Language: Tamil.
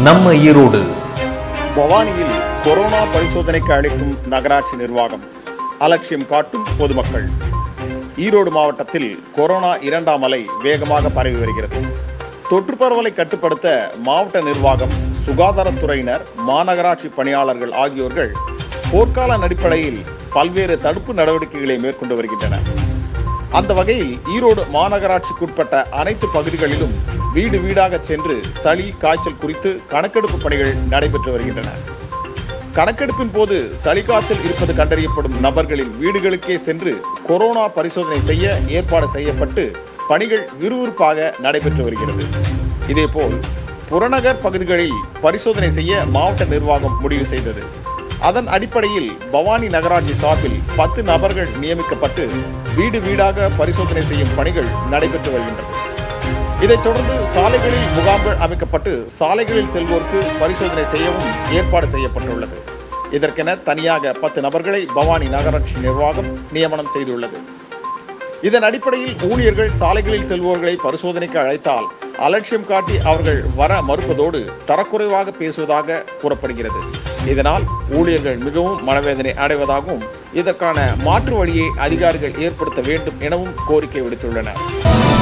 நம்ம ஈரோடு பவானியில் கொரோனா பரிசோதனைக்கு அளிக்கும் நகராட்சி நிர்வாகம் அலட்சியம் காட்டும் பொதுமக்கள் ஈரோடு மாவட்டத்தில் கொரோனா இரண்டாம் அலை வேகமாக பரவி வருகிறது தொற்று பரவலை கட்டுப்படுத்த மாவட்ட நிர்வாகம் சுகாதாரத்துறையினர் மாநகராட்சி பணியாளர்கள் ஆகியோர்கள் போர்க்கால அடிப்படையில் பல்வேறு தடுப்பு நடவடிக்கைகளை மேற்கொண்டு வருகின்றனர் அந்த வகையில் ஈரோடு மாநகராட்சிக்குட்பட்ட அனைத்து பகுதிகளிலும் வீடு வீடாக சென்று சளி காய்ச்சல் குறித்து கணக்கெடுப்பு பணிகள் நடைபெற்று வருகின்றன கணக்கெடுப்பின் போது சளி காய்ச்சல் இருப்பது கண்டறியப்படும் நபர்களின் வீடுகளுக்கே சென்று கொரோனா பரிசோதனை செய்ய ஏற்பாடு செய்யப்பட்டு பணிகள் விறுவிறுப்பாக நடைபெற்று வருகிறது இதேபோல் புறநகர் பகுதிகளில் பரிசோதனை செய்ய மாவட்ட நிர்வாகம் முடிவு செய்தது அதன் அடிப்படையில் பவானி நகராட்சி சார்பில் பத்து நபர்கள் நியமிக்கப்பட்டு வீடு வீடாக பரிசோதனை செய்யும் பணிகள் நடைபெற்று வருகின்றன இதைத் தொடர்ந்து சாலைகளில் முகாம்கள் அமைக்கப்பட்டு சாலைகளில் செல்வோருக்கு பரிசோதனை செய்யவும் ஏற்பாடு செய்யப்பட்டுள்ளது இதற்கென தனியாக பத்து நபர்களை பவானி நகராட்சி நிர்வாகம் நியமனம் செய்துள்ளது இதன் அடிப்படையில் ஊழியர்கள் சாலைகளில் செல்வோர்களை பரிசோதனைக்கு அழைத்தால் அலட்சியம் காட்டி அவர்கள் வர மறுப்பதோடு தரக்குறைவாக பேசுவதாக கூறப்படுகிறது இதனால் ஊழியர்கள் மிகவும் மனவேதனை அடைவதாகவும் இதற்கான மாற்று வழியை அதிகாரிகள் ஏற்படுத்த வேண்டும் எனவும் கோரிக்கை விடுத்துள்ளனர்